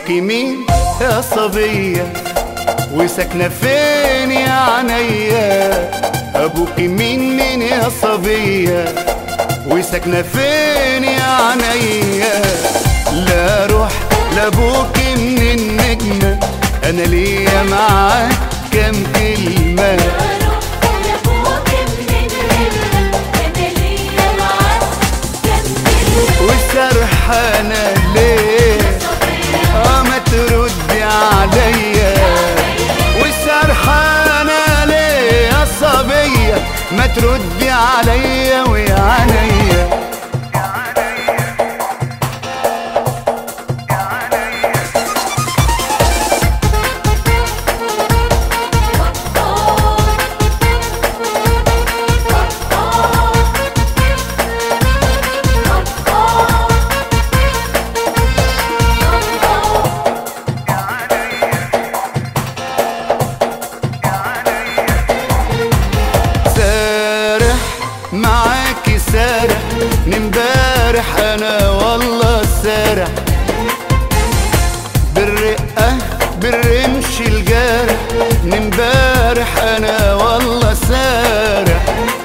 ابوك مين يا صبية وساكنة فين يا عينيا ابوك مين مين يا صبية وساكنة فين يا عينيا لا روح لابوك من النجمة انا ليا معاك كام كلمة وسرحانة ليه اه ما تردي عليا وسرحانة ليه يا صبية ما تردي عليا ويا عينيا سارح معاكي سارح من امبارح انا والله سارح بالرقة بالرمش الجارح من امبارح انا والله سارح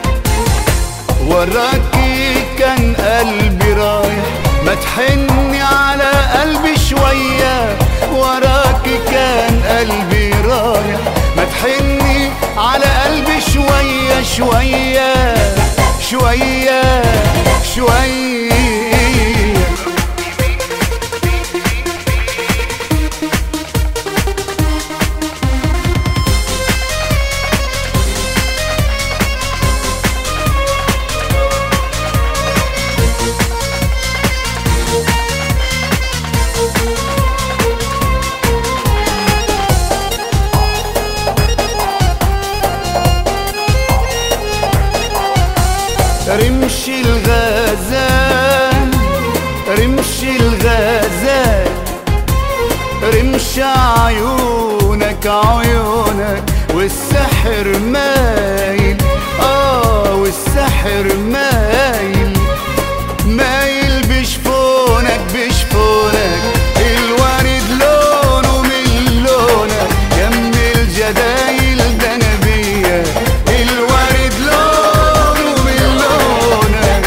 وراكي كان قلبي رايح ما تحني على قلبي شوية وراكي كان قلبي رايح ما تحني على قلبي شوية شوية شوية شوية رمش الغزال رمش الغزال رمش عيونك عيونك والسحر مايل اه والسحر مايل مايل بشفونك بشفونك الورد لونه من لونك يم الجدايل ده نبيه الورد لونه من لونك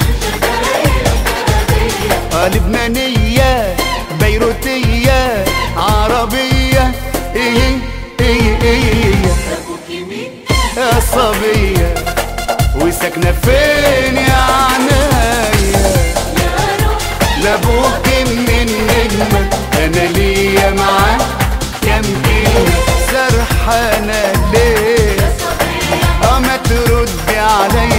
آه لبنانية بيروتية عربية ايه ايه ايه يا صبية وساكنة فين يا عناية لابوك من النجمة انا ليا معاك كام كلمة سرحانة ليه اه ما تردي عليا